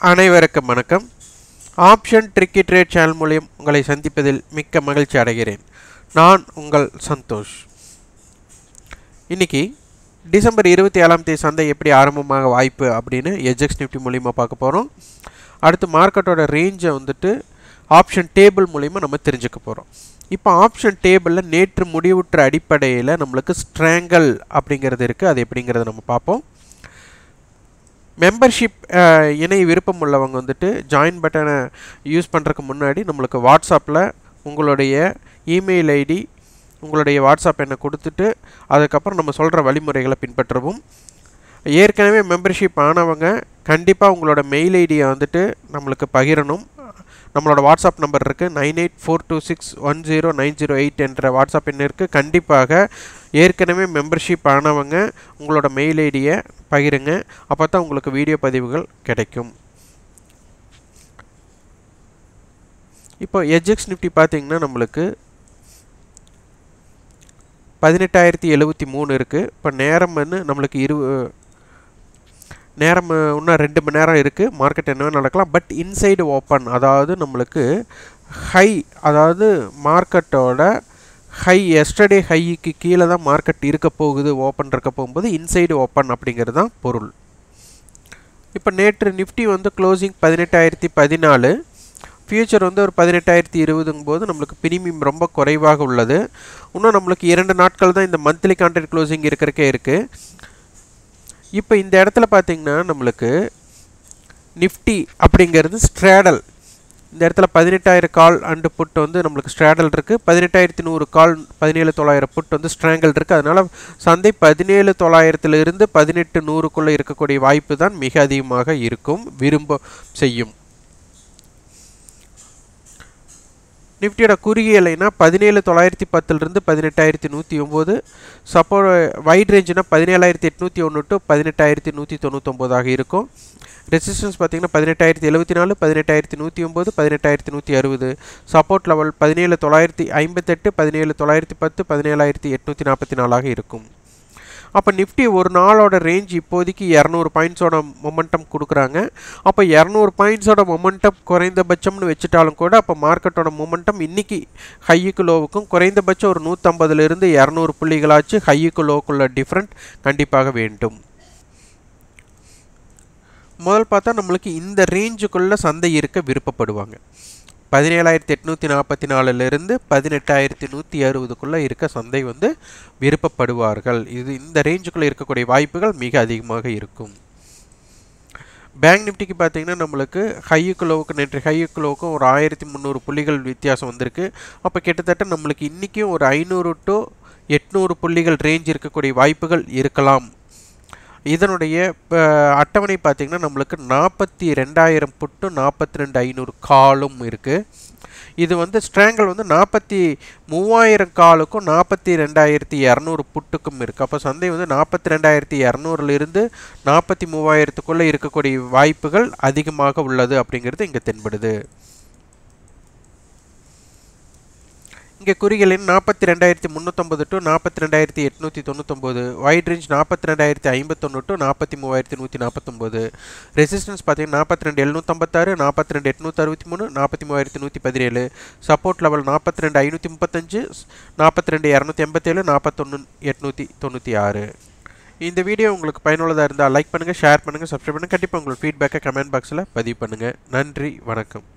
அனைவருக்கும் வணக்கம் option tricky trade channel மூலியம் உங்களை சந்திப்பதில் மிக்க மகிழ்ச்சி அடைகிறேன் நான் உங்கள் சந்தோஷ் இன்னைக்கு டிசம்பர் இருபத்தி ஏழாம் தேதி சந்தை எப்படி ஆரம்பமாக வாய்ப்பு அப்படின்னு எஜெக்ஸ் நிஃப்டி மூலியமாக பார்க்க போகிறோம் அடுத்து மார்க்கெட்டோட ரேஞ்சை வந்துட்டு ஆப்ஷன் டேபிள் மூலிமா நம்ம தெரிஞ்சுக்க போகிறோம் இப்போ ஆப்ஷன் டேபிளில் நேற்று முடிவுற்ற அடிப்படையில் நம்மளுக்கு ஸ்ட்ராங்கல் அப்படிங்கிறது இருக்குது அது எப்படிங்கிறத நம்ம பார்ப்போம் மெம்பர்ஷிப் இணைய விருப்பம் உள்ளவங்க வந்துட்டு ஜாயின் பட்டனை யூஸ் பண்ணுறதுக்கு முன்னாடி நம்மளுக்கு வாட்ஸ்அப்பில் உங்களுடைய இமெயில் ஐடி உங்களுடைய வாட்ஸ்அப் எண்ணை கொடுத்துட்டு அதுக்கப்புறம் நம்ம சொல்கிற வழிமுறைகளை பின்பற்றவும் ஏற்கனவே மெம்பர்ஷிப் ஆனவங்க கண்டிப்பாக உங்களோட மெயில் ஐடியை வந்துட்டு நம்மளுக்கு பகிரணும் நம்மளோட வாட்ஸ்அப் நம்பர் இருக்குது nine eight four two six one zero nine zero eight என்ற வாட்ஸ்அப் எண்ணிற்கு கண்டிப்பாக ஏற்கனவே மெம்பர்ஷிப் ஆனவங்க உங்களோட மெயில் ஐடியை பகிருங்க அப்போ தான் உங்களுக்கு வீடியோ பதிவுகள் கிடைக்கும் இப்போ எஜெக்ஸ் நிஃப்டி பார்த்தீங்கன்னா நம்மளுக்கு பதினெட்டாயிரத்தி எழுபத்தி மூணு இருக்குது இப்போ நேரம் வந்து நம்மளுக்கு இரு நேரம் இன்னும் ரெண்டு மணி நேரம் இருக்குது மார்க்கெட் என்ன நடக்கலாம் பட் இன்சைடு ஓப்பன் அதாவது நம்மளுக்கு ஹை அதாவது மார்க்கெட்டோட ஹை எஸ்டர்டே ஹைக்கு கீழே தான் மார்க்கெட் இருக்க போகுது ஓப்பன் இருக்க போகும்போது இன்சைடு ஓப்பன் அப்படிங்கிறது தான் பொருள் இப்போ நேற்று நிஃப்டி வந்து க்ளோசிங் பதினெட்டாயிரத்தி பதினாலு ஃபியூச்சர் வந்து ஒரு பதினெட்டாயிரத்தி இருபதுங்கும் போது நம்மளுக்கு பிரீமியம் ரொம்ப குறைவாக உள்ளது இன்னும் நம்மளுக்கு இரண்டு நாட்கள் தான் இந்த மந்த்லி கான்ட்ராக்ட் க்ளோசிங் இருக்கிறக்கே இருக்குது இப்போ இந்த இடத்துல பார்த்தீங்கன்னா நம்மளுக்கு நிஃப்டி அப்படிங்கிறது ஸ்ட்ராடல் இந்த இடத்துல பதினெட்டாயிரம் கால் அண்டு புட் வந்து நம்மளுக்கு ஸ்ட்ராடல் இருக்குது பதினெட்டாயிரத்தி நூறு கால் பதினேழு தொள்ளாயிரம் புட் வந்து ஸ்ட்ராங்கல் இருக்குது அதனால் சந்தை பதினேழு தொள்ளாயிரத்துலேருந்து பதினெட்டு நூறுக்குள்ளே இருக்கக்கூடிய வாய்ப்பு தான் மிக அதிகமாக இருக்கும் விரும்ப செய்யும் நிஃப்டியோட குறுகிய இலைனா பதினேழு தொள்ளாயிரத்தி பத்துலேருந்து பதினெட்டாயிரத்தி நூற்றி ஒம்பது சப்போ வைட் ரேஞ்சுனா பதினேழாயிரத்தி எட்நூற்றி ஒன்று டு பதினெட்டாயிரத்தி நூற்றி தொண்ணூத்தொம்போதாக இருக்கும் ரெசிஸ்டன்ஸ் பார்த்தீங்கன்னா பதினெட்டாயிரத்தி எழுபத்தி நாலு பதினெட்டாயிரத்தி நூற்றி ஒம்பது பதினெட்டாயிரத்தி நூற்றி அறுபது சப்போர்ட் லெவல் பதினேழு தொள்ளாயிரத்தி ஐம்பத்தெட்டு பதினேழு தொள்ளாயிரத்தி பத்து பதினேழாயிரத்தி எட்நூற்றி நாற்பத்தி நாலாக இருக்கும் அப்போ நிஃப்டி ஒரு நாளோட ரேஞ்ச் இப்போதைக்கு இரநூறு பாயிண்ட்ஸோட மொமெண்டம் கொடுக்குறாங்க அப்போ இரநூறு பாயிண்ட்ஸோட மொமெண்டம் குறைந்தபட்சம்னு வச்சுட்டாலும் கூட அப்போ மார்க்கெட்டோட மொமெண்டம் இன்றைக்கி ஹையுக்கு லோவுக்கும் குறைந்தபட்சம் ஒரு நூற்றம்பதுலேருந்து இரநூறு புள்ளிகளாச்சு ஹையுக்கு லோவுக்குள்ள டிஃப்ரெண்ட் கண்டிப்பாக வேண்டும் முதல் பார்த்தா நம்மளுக்கு இந்த ரேஞ்சுக்குள்ளே சந்தை இருக்க விருப்பப்படுவாங்க பதினேழாயிரத்தி எட்நூற்றி நாற்பத்தி நாலுலேருந்து பதினெட்டாயிரத்தி நூற்றி அறுபதுக்குள்ளே இருக்க சந்தை வந்து விருப்பப்படுவார்கள் இது இந்த ரேஞ்சுக்குள்ளே இருக்கக்கூடிய வாய்ப்புகள் மிக அதிகமாக இருக்கும் பேங்க் நிஃப்டிக்கு பார்த்தீங்கன்னா நம்மளுக்கு ஹையுக்குள்ளவுக்கு நேற்று ஹையுக்குள்ளவுக்கும் ஒரு ஆயிரத்தி முந்நூறு புள்ளிகள் வித்தியாசம் வந்திருக்கு அப்போ கிட்டத்தட்ட நம்மளுக்கு இன்றைக்கும் ஒரு ஐநூறு டு எட்நூறு புள்ளிகள் ரேஞ்ச் இருக்கக்கூடிய வாய்ப்புகள் இருக்கலாம் இதனுடைய அட்டவணை பார்த்திங்கன்னா நம்மளுக்கு நாற்பத்தி ரெண்டாயிரம் புட்டு நாற்பத்தி ரெண்டு ஐநூறு காலும் இருக்குது இது வந்து ஸ்ட்ராங்கல் வந்து நாற்பத்தி மூவாயிரம் காலுக்கும் நாற்பத்தி ரெண்டாயிரத்தி இரநூறு புட்டுக்கும் இருக்குது அப்போ சந்தை வந்து நாற்பத்தி ரெண்டாயிரத்தி இரநூறுலேருந்து நாற்பத்தி மூவாயிரத்துக்குள்ளே இருக்கக்கூடிய வாய்ப்புகள் அதிகமாக உள்ளது அப்படிங்கிறது இங்கே தென்படுது இங்கே குறிகளின் நாற்பத்தி ரெண்டாயிரத்தி முந்நூற்றம்பது டு நாற்பத்தி ரெண்டாயிரத்தி எட்நூற்றி தொண்ணூத்தொம்பது வைட் ரேஞ்ச் நாற்பத்தி ரெண்டாயிரத்தி ஐம்பத்தொன்று டு நாற்பத்தி மூவாயிரத்தி நூற்றி நாற்பத்தொம்போது ரெசிஸ்டன்ஸ் பார்த்தீங்கன்னா நாற்பத்தி ரெண்டு எழுநூற்றம்பத்தாறு நாற்பத்தி ரெண்டு எட்நூற்றி அறுபத்தி மூணு நாற்பத்தி மூவாயிரத்தி நூற்றி பதினேழு சப்போர்ட் லெவல் நாற்பத்தி ரெண்டு ஐநூற்றி முப்பத்தஞ்சு நாற்பத்தி ரெண்டு இரநூத்தி எண்பத்தேழு நாற்பத்தொன்று எட்நூற்றி தொண்ணூற்றி ஆறு இந்த வீடியோ உங்களுக்கு பயனுள்ளதாக இருந்தால் லைக் பண்ணுங்கள் ஷேர் பண்ணுங்கள் சப்ஸ்கிரைப் பண்ணுங்கள் கண்டிப்பாக உங்கள் ஃபீட்பேக்கை கமெண்ட் பாக்ஸில் பதிவு பண்ணுங்கள் நன்றி வணக்கம்